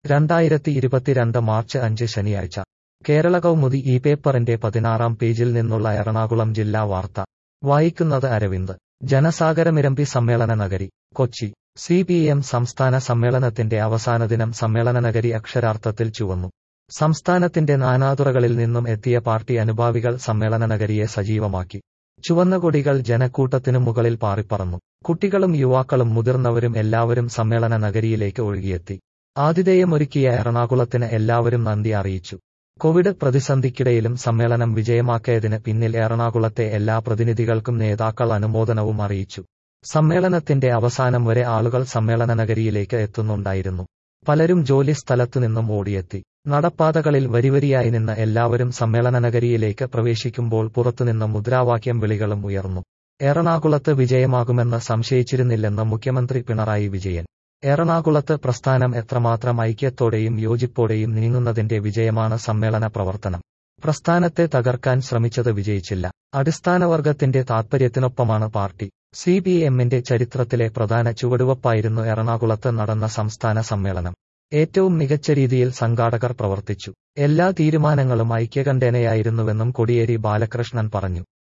രണ്ടായിരത്തി ഇരുപത്തിരണ്ട് മാർച്ച് അഞ്ച് ശനിയാഴ്ച കേരള കൗമുദി ഈ പേപ്പറിന്റെ പതിനാറാം പേജിൽ നിന്നുള്ള എറണാകുളം ജില്ലാ വാർത്ത വായിക്കുന്നത് അരവിന്ദ് ജനസാഗരമിരമ്പി സമ്മേളന നഗരി കൊച്ചി സി പി എം സംസ്ഥാന സമ്മേളനത്തിന്റെ അവസാന ദിനം സമ്മേളന നഗരി അക്ഷരാർത്ഥത്തിൽ ചുവന്നു സംസ്ഥാനത്തിന്റെ നാനാതുറകളിൽ നിന്നും എത്തിയ പാർട്ടി അനുഭാവികൾ സമ്മേളന നഗരിയെ സജീവമാക്കി ചുവന്ന കൊടികൾ ജനക്കൂട്ടത്തിനു മുകളിൽ പാറിപ്പറന്നു കുട്ടികളും യുവാക്കളും മുതിർന്നവരും എല്ലാവരും സമ്മേളന നഗരിയിലേക്ക് ഒഴുകിയെത്തി ആതിഥേയമൊരുക്കിയ എറണാകുളത്തിന് എല്ലാവരും നന്ദി അറിയിച്ചു കോവിഡ് പ്രതിസന്ധിക്കിടയിലും സമ്മേളനം വിജയമാക്കിയതിന് പിന്നിൽ എറണാകുളത്തെ എല്ലാ പ്രതിനിധികൾക്കും നേതാക്കൾ അനുമോദനവും അറിയിച്ചു സമ്മേളനത്തിന്റെ അവസാനം വരെ ആളുകൾ സമ്മേളന നഗരിയിലേക്ക് എത്തുന്നുണ്ടായിരുന്നു പലരും ജോലി സ്ഥലത്തു നിന്നും ഓടിയെത്തി നടപ്പാതകളിൽ വരിവരിയായി നിന്ന് എല്ലാവരും സമ്മേളന നഗരിയിലേക്ക് പ്രവേശിക്കുമ്പോൾ പുറത്തുനിന്ന് മുദ്രാവാക്യം വിളികളും ഉയർന്നു എറണാകുളത്ത് വിജയമാകുമെന്ന് സംശയിച്ചിരുന്നില്ലെന്ന് മുഖ്യമന്ത്രി പിണറായി വിജയൻ എറണാകുളത്ത് പ്രസ്ഥാനം എത്രമാത്രം ഐക്യത്തോടെയും യോജിപ്പോടെയും നീങ്ങുന്നതിന്റെ വിജയമാണ് സമ്മേളന പ്രവർത്തനം പ്രസ്ഥാനത്തെ തകർക്കാൻ ശ്രമിച്ചത് വിജയിച്ചില്ല അടിസ്ഥാനവർഗത്തിന്റെ താൽപര്യത്തിനൊപ്പമാണ് പാർട്ടി സി പി എമ്മിന്റെ ചരിത്രത്തിലെ പ്രധാന ചുവടുവപ്പായിരുന്നു എറണാകുളത്ത് നടന്ന സംസ്ഥാന സമ്മേളനം ഏറ്റവും മികച്ച രീതിയിൽ സംഘാടകർ പ്രവർത്തിച്ചു എല്ലാ തീരുമാനങ്ങളും ഐക്യകണ്ഠേനയായിരുന്നുവെന്നും കൊടിയേരി ബാലകൃഷ്ണൻ പറഞ്ഞു